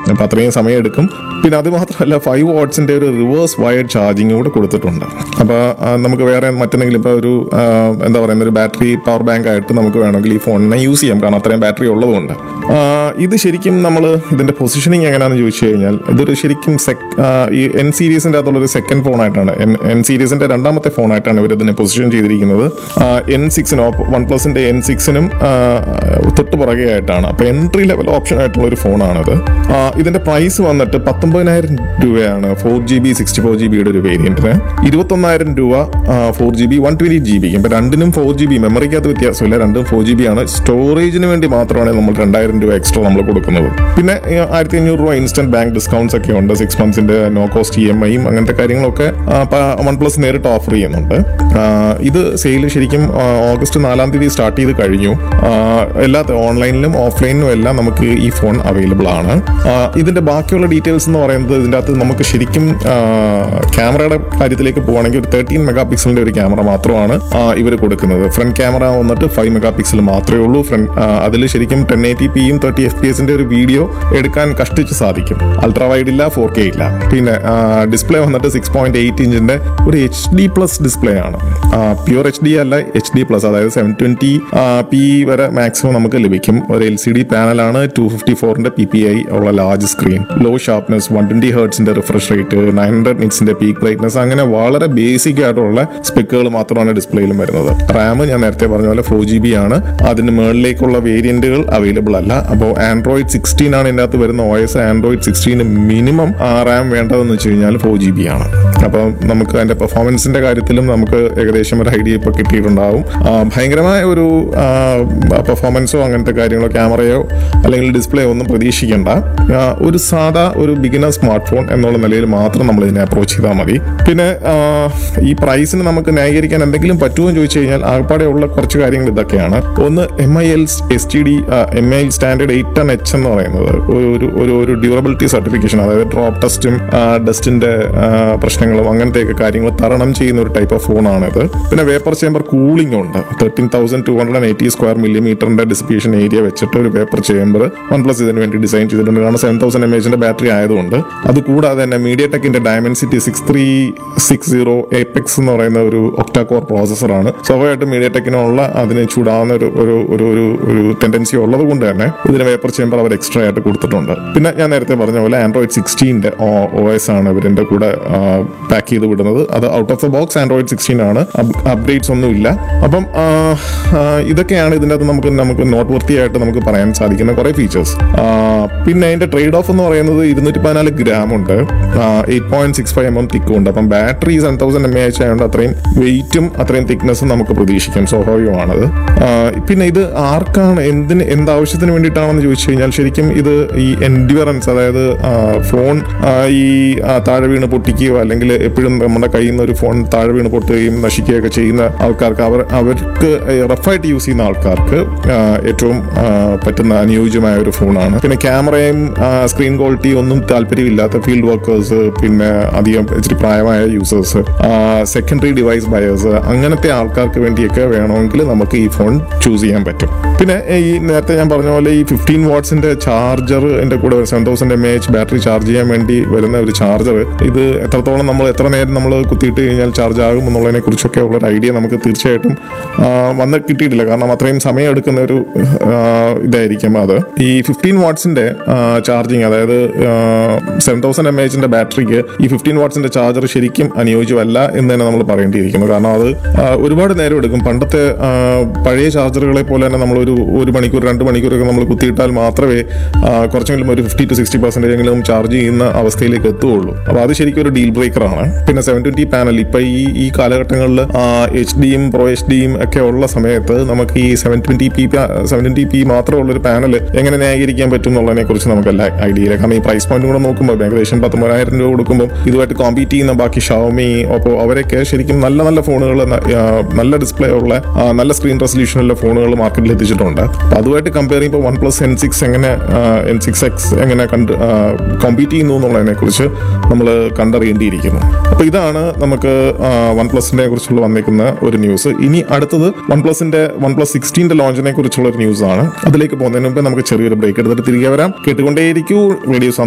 അപ്പോൾ അത്രയും സമയം എടുക്കും പിന്നെ അത് മാത്രമല്ല ഫൈവ് വാട്ട്സിന്റെ ഒരു റിവേഴ്സ് വയർഡ് ചാർജിങ് കൂടെ കൊടുത്തിട്ടുണ്ട് അപ്പോൾ നമുക്ക് വേറെ മറ്റെന്തെങ്കിലും ഇപ്പോൾ ഒരു ആ, എന്താ പറയുന്ന ഒരു ബാറ്ററി പവർ ബാങ്ക് ആയിട്ട് നമുക്ക് വേണമെങ്കിൽ ഈ ഫോണിനെ യൂസ് ചെയ്യാം കാരണം അത്രയും ബാറ്ററി ഉള്ളതുകൊണ്ട് ആ, ഇത് ശരിക്കും നമ്മൾ ഇതിന്റെ പൊസിഷനിങ് എങ്ങനെയാണെന്ന് ചോദിച്ചു കഴിഞ്ഞാൽ ഇതൊരു ശരിക്കും sec- ആ, ഈ എൻ സീരീസിന്റെ അകത്തുള്ള ഒരു സെക്കൻഡ് ഫോണായിട്ടാണ് എൻ എൻ സീരീസിന്റെ രണ്ടാമത്തെ ഫോണായിട്ടാണ് ഇവർ ഇതിനെ പൊസിഷൻ ചെയ്തിരിക്കുന്നത് എൻ സിക്സിനും വൺ പ്ലസിന്റെ എൻ സിക്സിനും തൊട്ട് പുറകെ ആയിട്ടാണ് അപ്പോൾ എൻട്രി ലെവൽ ഓപ്ഷൻ ആയിട്ടുള്ള ഒരു ഫോണാണിത് ആ, ഇതിന്റെ പ്രൈസ് വന്നിട്ട് പത്തൊമ്പതിനായിരം രൂപയാണ് four G B sixty four G ബിയുടെ ഒരു വേരിയന്റിന് ഇരുപത്തൊന്നായിരം രൂപ four G B one twenty G B ഇപ്പൊ രണ്ടിനും ഫോർ ജി ബി മെമ്മറിക്കകത്ത് വ്യത്യാസമില്ല രണ്ടും ഫോർ ജി ബി ആണ് സ്റ്റോറേജിന് വേണ്ടി മാത്രമാണ് നമ്മൾ രണ്ടായിരം രൂപ എക്സ്ട്രാ നമ്മൾ കൊടുക്കുന്നത് പിന്നെ ആയിരത്തി അഞ്ഞൂറ് രൂപ ഇൻസ്റ്റന്റ് ബാങ്ക് ഡിസ്കൗണ്ട്സ് ഒക്കെ ഉണ്ട് സിക്സ് മന്ത്സിന്റെ നോ കോസ്റ്റ് ഇ എം ഐയും അങ്ങനത്തെ കാര്യങ്ങളൊക്കെ വൺ പ്ലസ് നേരിട്ട് ഓഫർ ചെയ്യുന്നുണ്ട് ആ, ഇത് സെയിൽ ശരിക്കും ആ, ഓഗസ്റ്റ് നാലാം തീയതി സ്റ്റാർട്ട് ചെയ്ത് കഴിഞ്ഞു ആ, എല്ലാ ഓൺലൈനിലും ഓഫ്ലൈനിലും എല്ലാം നമുക്ക് ഈ ഫോൺ അവൈലബിൾ ആണ് ആ, ഇതിന്റെ ബാക്കിയുള്ള ഡീറ്റെയിൽസ് എന്ന് പറയുന്നത് ഇതിന്റെ അകത്ത് നമുക്ക് ശരിക്കും ക്യാമറയുടെ കാര്യത്തിലേക്ക് പോവുകയാണെങ്കിൽ ഒരു തേർട്ടീൻ മെഗാ പിക്സലിന്റെ ഒരു ക്യാമറ മാത്രമാണ് ഇവർ കൊടുക്കുന്നത് ഫ്രണ്ട് ക്യാമറ വന്നിട്ട് ഫൈവ് മെഗാ പിക്സൽ മാത്രമേ ഉള്ളൂ ഫ്രണ്ട് അതിൽ ശരിക്കും ടെൻ എയ്റ്റി പിയും തേർട്ടി എഫ് പി എസിന്റെ ഒരു വീഡിയോ എടുക്കാൻ കഷ്ടിച്ച് സാധിക്കും അൾട്രാ വൈഡ് ഇല്ല ഫോർ കെ ഇല്ല പിന്നെ ഡിസ്പ്ലേ വന്നിട്ട് സിക്സ് പോയിന്റ് എയ്റ്റ് ഇഞ്ചിന്റെ ഒരു എച്ച് ഡി പ്ലസ് ഡിസ്പ്ലേ ആണ് പ്യൂർ എച്ച് ഡി അല്ല എച്ച് ഡി പ്ലസ് അതായത് സെവൻ ട്വന്റി പി വരെ മാക്സിമം നമുക്ക് ലഭിക്കും ഒരു എൽ സി ഡി പാനലാണ് ടു ഫിഫ്റ്റി ഫോറിന്റെ പി പി ഐ ഉള്ള large screen low sharpness one twenty ഹേർട്സിന്റെ റിഫ്രഷ് റേറ്റ് നയൻ ഹൺഡ്രഡ് നിറ്റ്സിന്റെ പീക്ക് ബ്രൈറ്റ്നസ് അങ്ങനെ വളരെ ബേസിക് ആയിട്ടുള്ള സ്പെക്കുകൾ മാത്രമാണ് ഡിസ്പ്ലേയിലും വരുന്നത് റാം ഞാൻ നേരത്തെ പറഞ്ഞ പോലെ ഫോർ ജി ബി ആണ് അതിന് മുകളിലേക്കുള്ള വേരിയന്റുകൾ അവൈലബിൾ അല്ല അപ്പോൾ ആൻഡ്രോയിഡ് സിക്സ്റ്റീൻ ആണ് ഇതിനകത്ത് വരുന്ന ഒ എസ് ആൻഡ്രോയിഡ് സിക്സ്റ്റീന് മിനിമം റാം വേണ്ടതെന്ന് വെച്ച് കഴിഞ്ഞാൽ ഫോർ ജി ബി ആണ് അപ്പോൾ നമുക്ക് അതിന്റെ പെർഫോമൻസിന്റെ കാര്യത്തിലും നമുക്ക് ഏകദേശം ഒരു ഐഡിയ ഇപ്പോൾ കിട്ടിയിട്ടുണ്ടാവും ആ, ഭയങ്കരമായ ഒരു പെർഫോമൻസോ അങ്ങനത്തെ കാര്യങ്ങളോ ക്യാമറയോ അല്ലെങ്കിൽ ഡിസ്പ്ലേ ഒന്നും പ്രതീക്ഷിക്കേണ്ട ആ, ഒരു സാധാ ഒരു ബിഗിനർ സ്മാർട്ട് ഫോൺ എന്നുള്ള നിലയിൽ മാത്രം നമ്മൾ ഇതിനെ അപ്രോച്ച് ചെയ്താൽ മതി പിന്നെ ആ, ഈ പ്രൈസിന് നമുക്ക് ന്യായീകരിക്കാൻ എന്തെങ്കിലും പറ്റുമോ എന്ന് ചോദിച്ചു കഴിഞ്ഞാൽ ആകപ്പാടെ ഉള്ള കുറച്ച് കാര്യങ്ങൾ ഇതൊക്കെയാണ് ഒന്ന് M I L S T D M I L standard eight ten H എന്ന് പറയുന്നത് ഒരു ഒരു ഒരു ഡ്യൂറബിലിറ്റി സർട്ടിഫിക്കേഷൻ അതായത് ഡ്രോപ്പ് ടെസ്റ്റും ഡസ്റ്റിന്റെ പ്രശ്നങ്ങളും അങ്ങനത്തെയൊക്കെ കാര്യങ്ങൾ തരണം ചെയ്യുന്ന ഒരു ടൈപ്പ് ഓഫ് ഫോണാണിത് പിന്നെ വേപ്പർ ചേമ്പർ കൂളിംഗ് ഉണ്ട് thirteen thousand two hundred eighty square മില്ലിമീറ്ററിന്റെ ഡിസിപ്പിയേഷൻ ഏരിയ വെച്ചിട്ട് ഒരു വേപ്പർ ചേമ്പർ വൺ പ്ലസ് ഇതിന് വേണ്ടി ഡിസൈൻ ചെയ്തിട്ടുണ്ട് കാരണം സെവൻ തൗസൻഡ് എം എച്ചിന്റെ ബാറ്ററി ആയതുകൊണ്ട് അത് കൂടാതെ തന്നെ മീഡിയ ടെക്കിന്റെ dimensity six three six zero apex എന്ന് പറയുന്ന ഒരു ഒക്ടാകോർ പ്രോസസ്സറാണ് സ്വാഭാവികമായിട്ടും മീഡിയ ടെക്കിനുള്ള അതിന് ചൂടാവുന്ന ഒരു ഒരു ഒരു ഒരു ഒരു ടെൻഡൻസി ഉള്ളത് കൊണ്ട് തന്നെ ഇതിന് വേപ്പർ ചേമ്പർ അവർ എക്സ്ട്രാ ആയിട്ട് കൊടുത്തിട്ടുണ്ട് പിന്നെ ഞാൻ നേരത്തെ പറഞ്ഞ പോലെ ആൻഡ്രോയിഡ് സിക്സ്റ്റീൻ്റെ ഒ എസ് ആണ് ഇവരിന്റെ കൂടെ പാക്ക് ചെയ്ത് വിടുന്നത് അത് out of the box android sixteen ആണ് അപ്ഡേറ്റ്സ് ഒന്നും ഇല്ല അപ്പം ആ, ആ, ഇതൊക്കെയാണ് ഇതിൻ്റെ അകത്ത് നമുക്ക് നമുക്ക് നോട്ട് വൃത്തിയായിട്ട് നമുക്ക് പറയാൻ സാധിക്കുന്ന കുറേ ഫീച്ചേഴ്സ് പിന്നെ അതിന്റെ ട്രേഡ് ഓഫ് എന്ന് പറയുന്നത് ഇരുന്നൂറ്റി പതിനാല് ഗ്രാം ഉണ്ട് eight point six five M M തിക്കും ഉണ്ട് അപ്പം battery seven thousand M A H ആയതുകൊണ്ട് അത്രയും വെയിറ്റും അത്രയും തിക്നെസ്സും നമുക്ക് പ്രതീക്ഷിക്കാം സ്വാഭാവികമാണത് ആ, പിന്നെ ഇത് ആർക്കാണ് എന്തിന് എന്താവശ്യത്തിന് വേണ്ടിയിട്ടാണെന്ന് ചോദിച്ചു കഴിഞ്ഞാൽ ശരിക്കും ഇത് ഈ എൻഡ്യൂറൻസ് അതായത് ആ, ഫോൺ ആ, ഈ ആ, താഴെ വീണ് പൊട്ടിക്കുകയോ അല്ലെങ്കിൽ എപ്പോഴും നമ്മുടെ കയ്യിൽ നിന്ന് ഒരു ഫോൺ താഴെ വീണ് പൊട്ടുകയും നശിക്കുകയൊക്കെ ചെയ്യുന്ന ആൾക്കാർക്ക് അവർ അവർക്ക് റഫായിട്ട് യൂസ് ചെയ്യുന്ന ആൾക്കാർക്ക് ആ, ഏറ്റവും ആ, പറ്റുന്ന അനുയോജ്യമായ ഒരു ഫോണാണ് പിന്നെ ക്യാമറയും സ്ക്രീൻ ക്വാളിറ്റി ഒന്നും താല്പര്യമില്ലാത്ത ഫീൽഡ് വർക്കേഴ്സ് പിന്നെ അധികം ഇച്ചിരി പ്രായമായ യൂസേഴ്സ് സെക്കൻഡറി ഡിവൈസ് ബയേഴ്സ് അങ്ങനത്തെ ആൾക്കാർക്ക് വേണ്ടിയൊക്കെ വേണമെങ്കിൽ നമുക്ക് ഈ ഫോൺ ചൂസ് ചെയ്യാൻ പറ്റും പിന്നെ ഈ നേരത്തെ ഞാൻ പറഞ്ഞ പോലെ ഈ ഫിഫ്റ്റീൻ വാട്ട്സിന്റെ ചാർജർ എൻ്റെ കൂടെ seven thousand M H battery charge ചെയ്യാൻ വേണ്ടി വരുന്ന ഒരു ചാർജർ ഇത് എത്രത്തോളം നമ്മൾ എത്ര നേരം നമ്മൾ കുത്തിയിട്ട് കഴിഞ്ഞാൽ ചാർജ് ആകും എന്നുള്ളതിനെ കുറിച്ചൊക്കെ ഉള്ള ഒരു ഐഡിയ നമുക്ക് തീർച്ചയായിട്ടും ആ, വന്ന് കിട്ടിയിട്ടില്ല കാരണം അത്രയും സമയം എടുക്കുന്ന ഒരു ആ, ഇതായിരിക്കും അത് ഈ ഫിഫ്റ്റീൻ വാട്ട്സിന്റെ ചാർജിങ് അതായത് സെവൻ തൗസൻഡ് എം എച്ചിന്റെ ബാറ്ററിക്ക് ഈ ഫിഫ്റ്റീൻ വാട്ട്സിന്റെ ചാർജർ ശരിക്കും അനുയോജ്യമല്ല എന്ന് തന്നെ നമ്മൾ പറയേണ്ടിയിരിക്കുന്നു കാരണം അത് ആ, ഒരുപാട് നേരം എടുക്കും പണ്ടത്തെ ആ, പഴയ ചാർജറുകളെ പോലെ തന്നെ നമ്മൾ ഒരു ഒരു മണിക്കൂർ രണ്ട് മണിക്കൂറൊക്കെ നമ്മൾ കുത്തിയിട്ടാൽ മാത്രമേ ആ, കുറച്ചെങ്കിലും ഒരു ഫിഫ്റ്റി ടു സിക്സ്റ്റി പെർസെൻറ്റേജ് എങ്കിലും ചാർജ് ചെയ്യുന്ന അവസ്ഥയിലേക്ക് എത്തുകയുള്ളൂ അപ്പോൾ അത് ശരിക്കും ഒരു ഡീൽ ബ്രേക്കർ ആണ് പിന്നെ സെവൻ ട്വന്റി പാനൽ ഇപ്പൊ ഈ ഈ കാലഘട്ടങ്ങളിൽ എച്ച് ഡിയും പ്രോ എച്ച് ഡിയും ഒക്കെ ഉള്ള സമയത്ത് നമുക്ക് ഈ seven twenty P seven twenty P മാത്രമുള്ള ഒരു പാനൽ എങ്ങനെ ന്യായീകരിക്കാൻ പറ്റും എന്നുള്ളതിനെ കുറിച്ച് നമുക്ക് എല്ലാ ഐഡിയ ഇല്ല കാരണം ഈ പ്രൈസ് പോയിന്റ് കൂടെ നോക്കുമ്പോൾ ഏകദേശം പത്തൊമ്പതിനായിരം രൂപ കൊടുക്കുമ്പോൾ ഇതുമായിട്ട് കോമ്പീറ്റ് ചെയ്യുന്ന ബാക്കി ഷവമി ഓപ്പോ അവരൊക്കെ ശരിക്കും നല്ല നല്ല ഫോണുകൾ നല്ല ഡിസ്പ്ലേ ഉള്ള ആ, നല്ല സ്ക്രീൻ റെസൊല്യൂഷനുള്ള ഫോണുകൾ മാർക്കറ്റിൽ എത്തിച്ചിട്ടുണ്ട് അപ്പൊ അതുമായിട്ട് കമ്പയർ ചെയ്യുമ്പോൾ വൺ പ്ലസ് എൻ സിക്സ് എങ്ങനെ എൻ സിക്സ് എക്സ് എങ്ങനെ കണ്ട് കോമ്പീറ്റ് ചെയ്യുന്നു എന്നുള്ളതിനെ കുറിച്ച് നമ്മൾ കണ്ടറിയേണ്ടിയിരിക്കുന്നു അപ്പൊ ഇതാണ് നമുക്ക് വൺ പ്ലസിനെ കുറിച്ചുള്ള വന്നിരിക്കുന്ന ഒരു ന്യൂസ് ഇനി അടുത്തത് വൺ പ്ലസിന്റെ വൺ പ്ലസ് സിക്സ്റ്റീന്റെ ലോഞ്ചിനെ കുറിച്ചുള്ള ഒരു ന്യൂസ് ആണ് അതിലേക്ക് പോകുന്നതിന് മുമ്പ് നമുക്ക് ചെറിയൊരു ബ്രേക്ക് എടുത്തിട്ട് തിരികെ വരാം കേട്ടുകൊണ്ടേയിരിക്കൂ റേഡിയോ